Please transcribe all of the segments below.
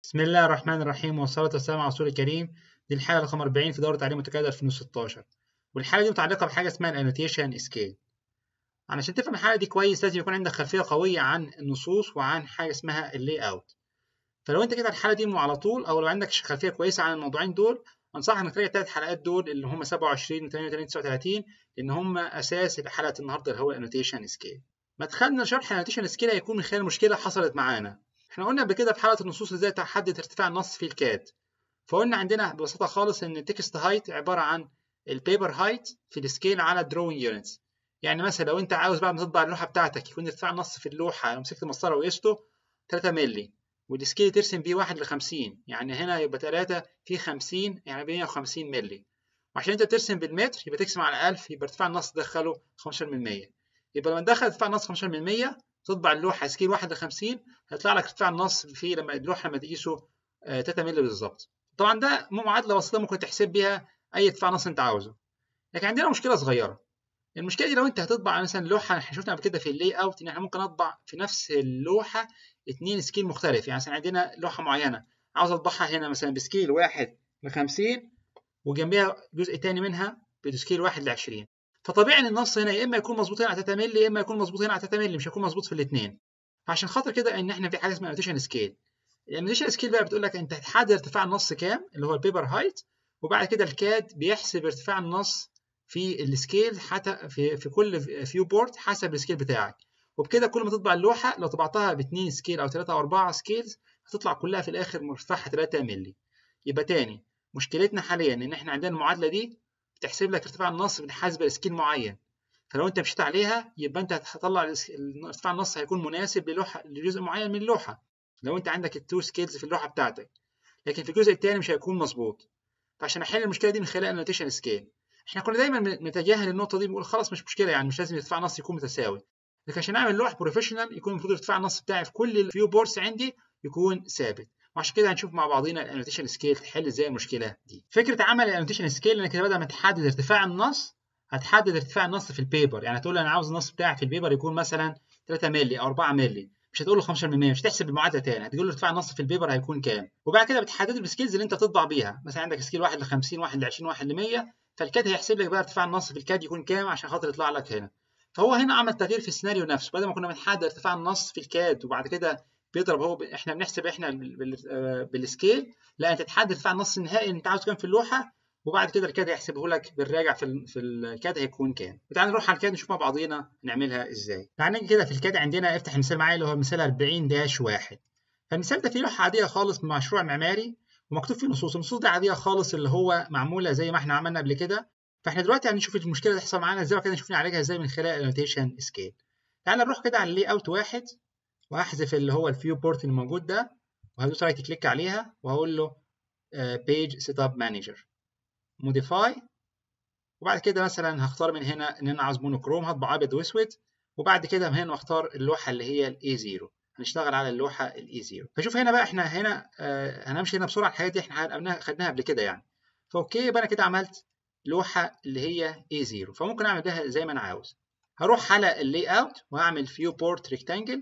بسم الله الرحمن الرحيم والصلاة والسلام على رسول الكريم دي الحالة رقم 40 في دورة تعليم متكامل 2016 والحالة دي متعلقة بحاجة اسمها الانوتيشن سكيل علشان تفهم الحالة دي كويس لازم يكون عندك خلفية قوية عن النصوص وعن حاجة اسمها اللي اوت فلو انت كده الحالة دي على طول او لو عندك خلفية كويسة عن الموضوعين دول انصحك انك تراجع الثلاث حلقات دول اللي هم 27 38 39 لان هم اساس حلقة النهارده اللي هو الانوتيشن سكيل مدخلنا لشرح الانوتيشن سكيل هيكون من خلال مشكلة حصلت معانا احنا قلنا قبل كده في حلقه النصوص ازاي تحدد ارتفاع النص في الكاد فقلنا عندنا ببساطه خالص ان التكست هايت عباره عن البيبر هايت في السكيل على الدروينج يونتس يعني مثلا لو انت عاوز بعد ما تطبع اللوحه بتاعتك يكون ارتفاع النص في اللوحه لو مسكت مسطره وقسته 3 مللي والسكيل ترسم بيه 1 ل 50 يعني هنا يبقى 3 في 50 يعني 150 مللي وعشان انت ترسم بالمتر يبقى تقسم على 1000 يبقى ارتفاع النص تدخله 15 من 100 يبقى لما تدخل ارتفاع النص 15 من 100 تطبع اللوحه سكيل 1 ل 50 هيطلع لك ارتفاع النص في لما اللوحه لما تقيسه 3 مللي بالظبط طبعا ده معادله بسيطه ممكن تحسب بيها اي ارتفاع نص انت عاوزه لكن عندنا مشكله صغيره المشكله دي لو انت هتطبع مثلا لوحه احنا شفنا قبل كده في اللي اوت ان احنا ممكن اطبع في نفس اللوحه اثنين سكيل مختلف يعني مثلا عندنا لوحه معينه عاوز اطبعها هنا مثلا بسكيل 1 ل 50 وجنبها جزء تاني منها بسكيل 1 ل 20 فطبيعي ان النص هنا يا اما يكون مظبوط هنا على 3 مللي يا اما يكون مظبوط هنا على 3 مللي مش هيكون مظبوط في الاثنين فعشان خاطر كده ان احنا في حاجه اسمها انوتيشن سكيل الانوتيشن سكيل بقى بتقول لك انت هتحدد ارتفاع النص كام اللي هو البيبر هايت وبعد كده الكاد بيحسب ارتفاع النص في السكيل حتى في في كل فيو بورت حسب السكيل بتاعك وبكده كل ما تطبع اللوحه لو طبعتها باثنين سكيل او ثلاثه او اربعه سكيلز هتطلع كلها في الاخر مرتفعها 3 مللي يبقى تاني مشكلتنا حاليا ان احنا عندنا المعادله دي بتحسب لك ارتفاع النص بحسب سكيل معين فلو انت مشيت عليها يبقى انت هتطلع ارتفاع النص هيكون مناسب للوحه لجزء معين من اللوحه لو انت عندك التو سكيلز في اللوحه بتاعتك لكن في الجزء الثاني مش هيكون مظبوط فعشان احل المشكله دي من خلال النوتيشن سكيل احنا كنا دايما نتجاهل النقطه دي بنقول خلاص مش مشكله يعني مش لازم ارتفاع النص يكون متساوي لكن عشان اعمل لوح بروفيشنال يكون المفروض ارتفاع النص بتاعي في كل الفيو بورس عندي يكون ثابت وعشان كده هنشوف مع بعضينا الانوتيشن سكيل تحل ازاي المشكله دي فكره عمل الانوتيشن سكيل انك بدل ما تحدد ارتفاع النص هتحدد ارتفاع النص في البيبر يعني تقول له انا عاوز النص بتاعي في البيبر يكون مثلا 3 مللي او 4 مللي مش هتقول له 15% مش هتحسب المعادله تاني هتقول له ارتفاع النص في البيبر هيكون كام وبعد كده بتحدد بالسكيلز اللي انت تطبع بيها مثلا عندك سكيل 1 ل 50 1 ل 20 1 ل 100 فالكاد هيحسب لك بقى ارتفاع النص في الكاد يكون كام عشان خاطر يطلع لك هنا فهو هنا عمل تغيير في السيناريو نفسه بدل ما كنا بنحدد ارتفاع النص في الكاد وبعد كده بيضرب هو ب... احنا بنحسب احنا بال... بالسكيل لا انت تحدد ارتفاع النص النهائي اللي انت عاوز كام في اللوحه وبعد كده الكاد هيحسبه لك بالراجع في ال... في الكاد هيكون كام تعال نروح على الكاد نشوف مع بعضينا نعملها ازاي تعال نيجي كده في الكاد عندنا افتح المثال معايا اللي هو مثال 40 داش 1 فالمثال ده فيه لوحه عاديه خالص من مشروع معماري ومكتوب فيه نصوص النصوص دي عاديه خالص اللي هو معموله زي ما احنا عملنا قبل كده فاحنا دلوقتي هنشوف المشكله اللي تحصل معانا ازاي وكده نشوف نعالجها ازاي من خلال الانوتيشن سكيل تعال نروح كده على اللي اوت واحد وهحذف اللي هو الفيو بورت اللي موجود ده وهدوس رايت كليك عليها وهقول له بيج سيت اب مانجر موديفاي وبعد كده مثلا هختار من هنا ان انا عاوز مونوكروم هطبع ابيض واسود وبعد كده من هنا واختار اللوحه اللي هي الاي 0 هنشتغل على اللوحه الاي 0 فشوف هنا بقى احنا هنا آه هنمشي هنا بسرعه الحاجات دي احنا خدناها قبل كده يعني فاوكي يبقى انا كده عملت لوحه اللي هي اي 0 فممكن اعمل بها زي ما انا عاوز هروح على اللي اوت وهعمل فيو بورت ريكتانجل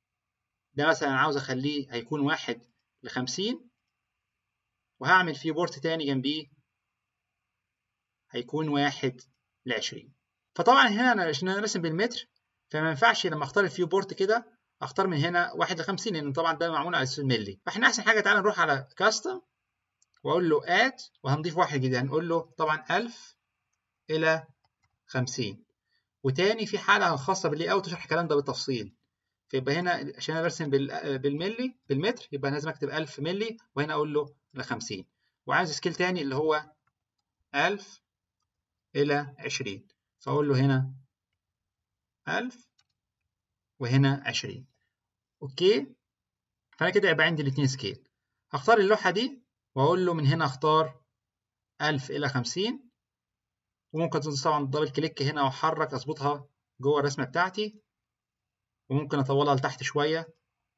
ده مثلا عاوز اخليه هيكون واحد لخمسين وهعمل فيه بورت تاني جنبيه هيكون واحد لعشرين فطبعا هنا انا عشان انا راسم بالمتر فما ينفعش لما اختار الفيو بورت كده اختار من هنا واحد لخمسين لان طبعا ده معمول على اساس الملي فاحنا احسن حاجه تعالى نروح على كاستم واقول له اد وهنضيف واحد جديد هنقول له طبعا 1000 الى 50 وتاني في حاله خاصه باللي اوت تشرح الكلام ده بالتفصيل فيبقى هنا عشان انا برسم بالملي بالمتر يبقى لازم اكتب 1000 ملي وهنا اقول له ل 50 وعايز سكيل تاني اللي هو 1000 الى 20 فاقول له هنا 1000 وهنا 20 اوكي فانا كده يبقى عندي الاثنين سكيل هختار اللوحه دي واقول له من هنا اختار 1000 الى 50 وممكن طبعا دبل كليك هنا واحرك اظبطها جوه الرسمه بتاعتي وممكن اطولها لتحت شويه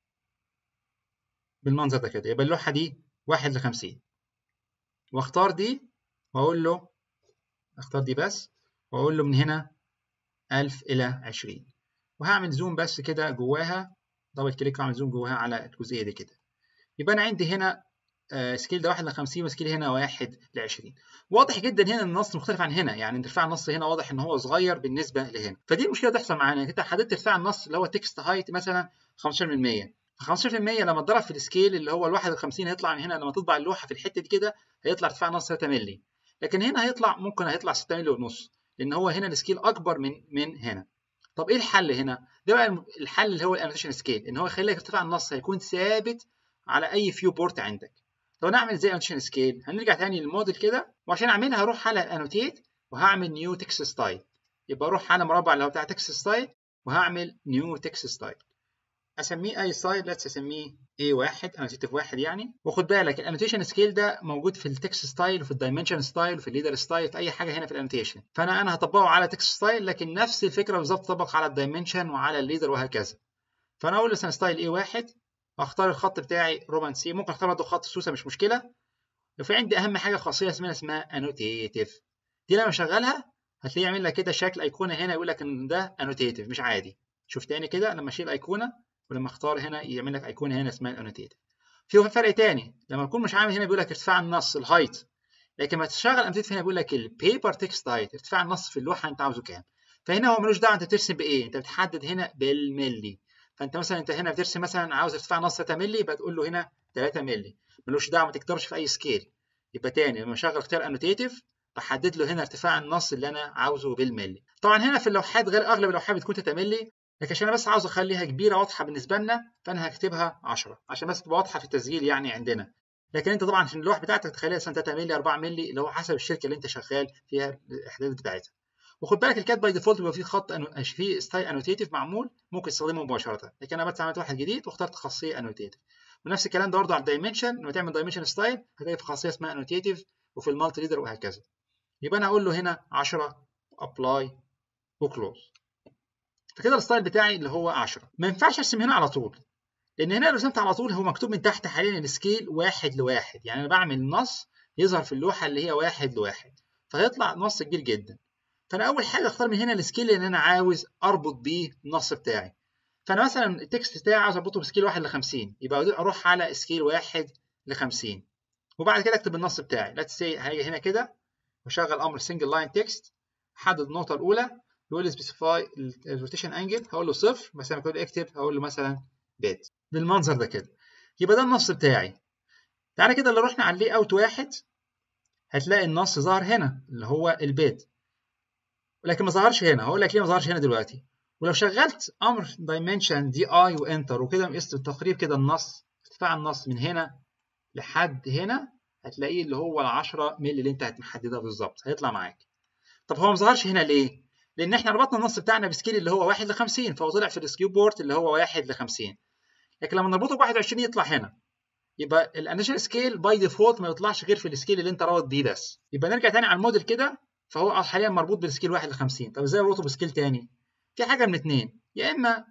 بالمنظر ده كده يبقى اللوحه دي واحد لخمسين واختار دي واقول له اختار دي بس واقول له من هنا ألف إلى عشرين وهعمل زوم بس كده جواها دبل كليك واعمل زوم جواها على الجزئيه دي كده يبقى انا عندي هنا آه سكيل ده 1 ل 50 وسكيل هنا 1 ل 20 واضح جدا هنا ان النص مختلف عن هنا يعني ارتفاع النص هنا واضح ان هو صغير بالنسبه لهنا فدي المشكله تحصل معانا انت حددت ارتفاع النص اللي هو تكست هايت مثلا 15% 15% لما اتضرب في السكيل اللي هو ال 1 ل 50 هيطلع من هنا لما تطبع اللوحه في الحته دي كده هيطلع ارتفاع النص 3 مللي لكن هنا هيطلع ممكن هيطلع 6 مللي ونص لان هو هنا السكيل اكبر من من هنا طب ايه الحل هنا ده بقى الحل اللي هو الانوتيشن سكيل ان هو يخلي لك ارتفاع النص هيكون ثابت على اي فيو بورت عندك طب نعمل ازاي انوتيشن سكيل هنرجع تاني للموديل كده وعشان اعملها هروح على الانوتيت وهعمل نيو تكست ستايل يبقى اروح على مربع اللي هو بتاع تكست ستايل وهعمل نيو تكست ستايل اسميه اي ستايل ليتس اسميه A1 انوتيتيف واحد يعني وخد بالك الانوتيشن سكيل ده موجود في التكست ستايل وفي الدايمنشن ستايل وفي الليدر ستايل في اي حاجه هنا في الانوتيشن فانا انا هطبقه على تكست ستايل لكن نفس الفكره بالظبط تطبق على الدايمنشن وعلى الليدر وهكذا فانا اقول مثلا ستايل A1 واختار الخط بتاعي رومان سي ممكن اختار برضه خط سوسه مش مشكله وفي عندي اهم حاجه خاصيه اسمها اسمها انوتيتيف دي لما اشغلها هتلاقيه يعمل لك كده شكل ايقونه هنا يقول لك ان ده انوتيتيف مش عادي شوف تاني كده لما اشيل ايقونه ولما اختار هنا يعمل لك ايقونه هنا اسمها الانوتيتيف في فرق تاني لما تكون مش عامل هنا بيقول لك ارتفاع النص الهايت لكن ما تشغل انوتيتيف هنا بيقول لك البيبر تكست هايت ارتفاع النص في اللوحه انت عاوزه كام فهنا هو ملوش دعوه انت بترسم بايه انت بتحدد هنا بالملي فانت مثلا انت هنا بترسم مثلا عاوز ارتفاع نص 3 مللي يبقى تقول له هنا 3 مللي ملوش دعوه ما تكترش في اي سكيل يبقى تاني لما اشغل اختيار انوتيتيف بحدد له هنا ارتفاع النص اللي انا عاوزه بالملي طبعا هنا في اللوحات غير اغلب اللوحات بتكون 3 مللي لكن عشان انا بس عاوز اخليها كبيره واضحه بالنسبه لنا فانا هكتبها 10 عشان بس تبقى واضحه في التسجيل يعني عندنا لكن انت طبعا عشان اللوحه بتاعتك تخليها مثلا 3 مللي 4 مللي اللي هو حسب الشركه اللي انت شغال فيها الاحداث بتاعتها وخد بالك الكات باي ديفولت بيبقى فيه خط أنو... فيه ستايل انوتيتيف معمول ممكن تستخدمه مباشره لكن انا بس عملت واحد جديد واخترت خاصيه انوتيتيف ونفس الكلام ده برضه على الدايمنشن لما تعمل دايمنشن ستايل هتلاقي في خاصيه اسمها انوتيتيف وفي المالتي ليدر وهكذا يبقى انا هقول له هنا 10 ابلاي وكلوز فكده الستايل بتاعي اللي هو 10 ما ينفعش ارسم هنا على طول لان هنا لو رسمت على طول هو مكتوب من تحت حاليا السكيل واحد لواحد يعني انا بعمل نص يظهر في اللوحه اللي هي واحد لواحد فهيطلع نص كبير جدا فانا اول حاجه اختار من هنا السكيل اللي انا عاوز اربط بيه النص بتاعي فانا مثلا التكست بتاعي عاوز اربطه بسكيل 1 ل 50 يبقى اروح على سكيل 1 ل 50 وبعد كده اكتب النص بتاعي ليتس سي هاجي هنا كده واشغل امر سنجل لاين تكست احدد النقطه الاولى يقول لي سبيسيفاي الروتيشن انجل هقول له صفر مثلا كده اكتب هقول له مثلا بيت بالمنظر ده كده يبقى ده النص بتاعي تعالى كده لو رحنا على اللي اوت واحد هتلاقي النص ظهر هنا اللي هو البيت ولكن ما ظهرش هنا هقول لك ليه ما ظهرش هنا دلوقتي ولو شغلت امر دايمنشن دي اي وانتر وكده قست بالتقريب كده النص ارتفاع النص من هنا لحد هنا هتلاقيه اللي هو ال 10 مللي اللي انت هتحددها بالظبط هيطلع معاك طب هو ما ظهرش هنا ليه؟ لان احنا ربطنا النص بتاعنا بسكيل اللي هو 1 ل 50 فهو طلع في السكيو بورت اللي هو 1 ل 50 لكن لما نربطه ب 21 يطلع هنا يبقى الانيشال سكيل باي ديفولت ما يطلعش غير في السكيل اللي انت رابط بيه بس يبقى نرجع تاني على الموديل كده فهو حاليا مربوط بالسكيل 1 ل 50 طب ازاي اربطه بسكيل تاني في حاجه من اتنين يا اما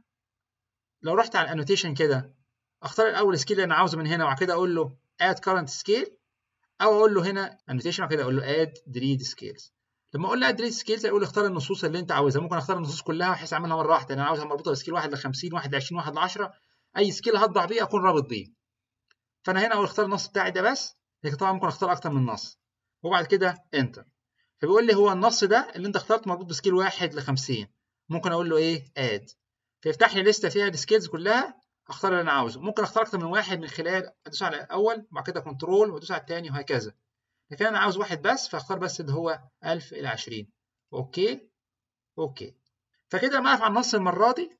لو رحت على الانوتيشن كده اختار الاول سكيل اللي انا عاوزه من هنا وبعد كده اقول له اد كارنت سكيل او اقول له هنا انوتيشن وبعد كده اقول له اد دريد سكيلز لما اقول له اد دريد سكيلز هيقول لي اختار النصوص اللي انت عاوزها ممكن اختار النصوص كلها بحيث اعملها مره واحده انا عاوزها مربوطه بسكيل 1 ل 50 1 ل 20 1 ل 10 اي سكيل هطبع بيه اكون رابط بيه فانا هنا اقول اختار النص بتاعي ده بس لكن طبعا ممكن اختار اكتر من نص وبعد كده انتر فبيقول لي هو النص ده اللي انت اخترته مربوط بسكيل 1 ل 50 ممكن اقول له ايه اد فيفتح لي لسته فيها السكيلز كلها اختار اللي انا عاوزه ممكن اختار اكتر من واحد من خلال ادوس على الاول وبعد كده كنترول وادوس على الثاني وهكذا لكن انا عاوز واحد بس فاختار بس اللي هو 1000 الى 20 اوكي اوكي فكده لما اقف على النص المره دي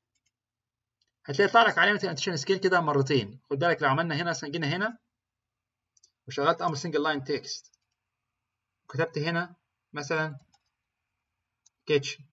هتلاقي يطلع لك علامه الانتشن سكيل كده مرتين خد بالك لو عملنا هنا مثلا جينا هنا وشغلت امر سنجل لاين تكست وكتبت هنا مثلا كيتشن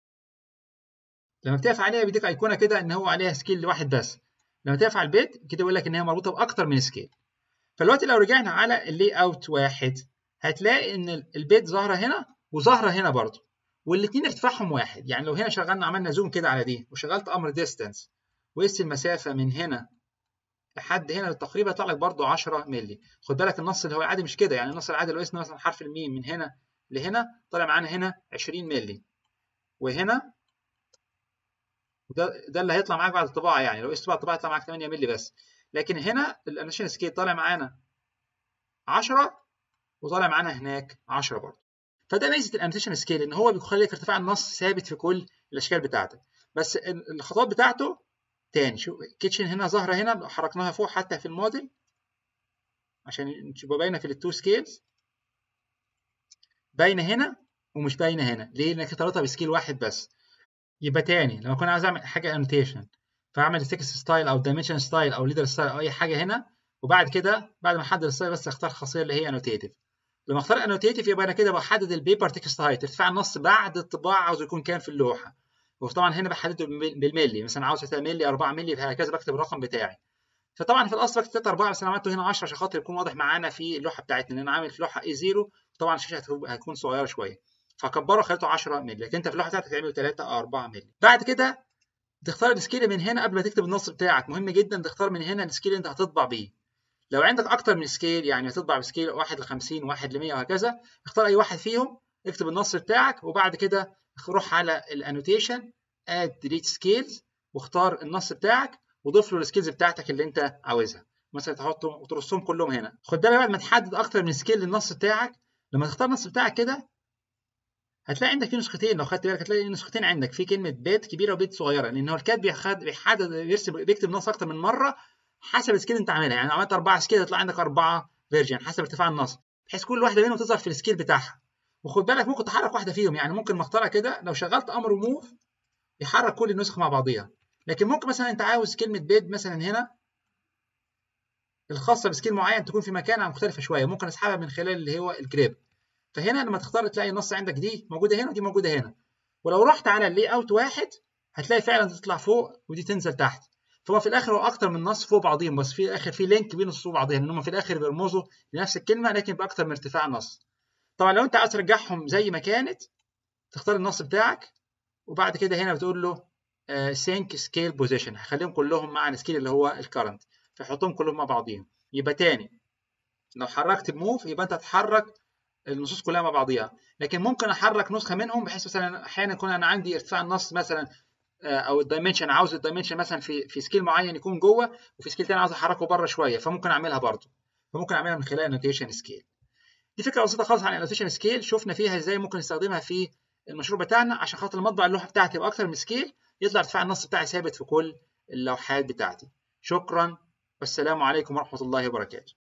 لما بتقف عليها بيديك ايقونه كده ان هو عليها سكيل واحد بس لما تقف على البيت كده يقول لك ان هي مربوطه باكتر من سكيل فدلوقتي لو رجعنا على اللي اوت واحد هتلاقي ان البيت ظاهره هنا وظاهره هنا برضه والاثنين ارتفاعهم واحد يعني لو هنا شغلنا عملنا زوم كده على دي وشغلت امر ديستانس وقست المسافه من هنا لحد هنا تقريبا يطلع لك برضه 10 مللي خد بالك النص اللي هو العادي مش كده يعني النص العادي لو قسنا مثلا حرف الميم من هنا لهنا طالع معانا هنا 20 مللي وهنا وده ده اللي هيطلع معاك بعد الطباعه يعني لو قست بعد الطباعه يطلع معاك 8 مللي بس لكن هنا الانوتيشن سكيل طالع معانا 10 وطالع معانا هناك 10 برضه فده ميزه الانوتيشن سكيل ان هو بيخلي لك ارتفاع النص ثابت في كل الاشكال بتاعتك بس الخطوات بتاعته تاني شوف كيتشن هنا ظاهره هنا حركناها فوق حتى في الموديل عشان تبقى باينه في التو سكيلز باينه هنا ومش باينه هنا ليه لانك اختارتها بسكيل واحد بس يبقى تاني لما اكون عايز اعمل حاجه انوتيشن فاعمل تكست ستايل او دايمنشن ستايل او ليدر ستايل او اي حاجه هنا وبعد كده بعد ما احدد الستايل بس اختار الخاصيه اللي هي انوتيتيف لما اختار انوتيتيف يبقى انا كده بحدد البيبر تكست هايت ارتفاع النص بعد الطباعه عاوز يكون كام في اللوحه وطبعا هنا بحدده بالملي مثلا عاوز 3 ملي 4 ملي فهكذا بكتب الرقم بتاعي فطبعا في الاصل بكتب 3 4 بس انا عملته هنا 10 عشان خاطر يكون واضح معانا في اللوحه بتاعتنا لان انا عامل في لوحه اي 0 طبعا الشاشه هتكون صغيره شويه فكبره خليته 10 مللي لكن انت في اللوحه بتاعتك تعمله 3 او 4 مللي بعد كده تختار السكيل من هنا قبل ما تكتب النص بتاعك مهم جدا تختار من هنا السكيل اللي انت هتطبع بيه لو عندك اكتر من سكيل يعني هتطبع بسكيل 1 ل 50 1 ل 100 وهكذا اختار اي واحد فيهم اكتب النص بتاعك وبعد كده روح على الانوتيشن اد ديليت سكيلز واختار النص بتاعك وضيف له السكيلز بتاعتك اللي انت عاوزها مثلا تحطهم وترصهم كلهم هنا خد بالك بعد ما تحدد اكتر من سكيل للنص بتاعك لما تختار النص بتاعك كده هتلاقي عندك في نسختين لو خدت بالك هتلاقي نسختين عندك في كلمه بيت كبيره وبيت صغيره لان هو الكاتب بيحدد بيرسم بيكتب نص اكتر من مره حسب السكيل انت عاملها يعني عملت اربعه سكيل يطلع عندك اربعه فيرجن حسب ارتفاع النص بحيث كل واحده منهم تظهر في السكيل بتاعها وخد بالك ممكن تحرك واحده فيهم يعني ممكن مختارها كده لو شغلت امر موف يحرك كل النسخ مع بعضيها لكن ممكن مثلا انت عاوز كلمه بيد مثلا هنا الخاصه بسكيل معين تكون في مكانها مختلفه شويه ممكن اسحبها من خلال اللي هو الجريب فهنا لما تختار تلاقي النص عندك دي موجوده هنا ودي موجوده هنا ولو رحت على اللي اوت واحد هتلاقي فعلا تطلع فوق ودي تنزل تحت فهو في الاخر هو اكتر من نص فوق بعضهم بس في الاخر في لينك بين النصوص بعضهم ان هم في الاخر بيرمزوا لنفس الكلمه لكن باكتر من ارتفاع النص طبعا لو انت عايز ترجعهم زي ما كانت تختار النص بتاعك وبعد كده هنا بتقول له سينك سكيل بوزيشن هخليهم كلهم مع السكيل اللي هو الكرنت فحطهم كلهم مع بعضهم يبقى تاني لو حركت بموف يبقى انت هتحرك النصوص كلها مع بعضيها لكن ممكن احرك نسخه منهم بحيث مثلا احيانا يكون انا عندي ارتفاع النص مثلا او الدايمنشن عاوز الدايمنشن مثلا في في سكيل معين يكون جوه وفي سكيل تاني عاوز احركه بره شويه فممكن اعملها برضه فممكن اعملها من خلال انوتيشن سكيل دي فكره بسيطه خالص عن الانوتيشن سكيل شفنا فيها ازاي ممكن نستخدمها في المشروع بتاعنا عشان خاطر لما اطبع اللوحه بتاعتي يبقى اكتر من سكيل يطلع ارتفاع النص بتاعي ثابت في كل اللوحات بتاعتي شكرا والسلام عليكم ورحمه الله وبركاته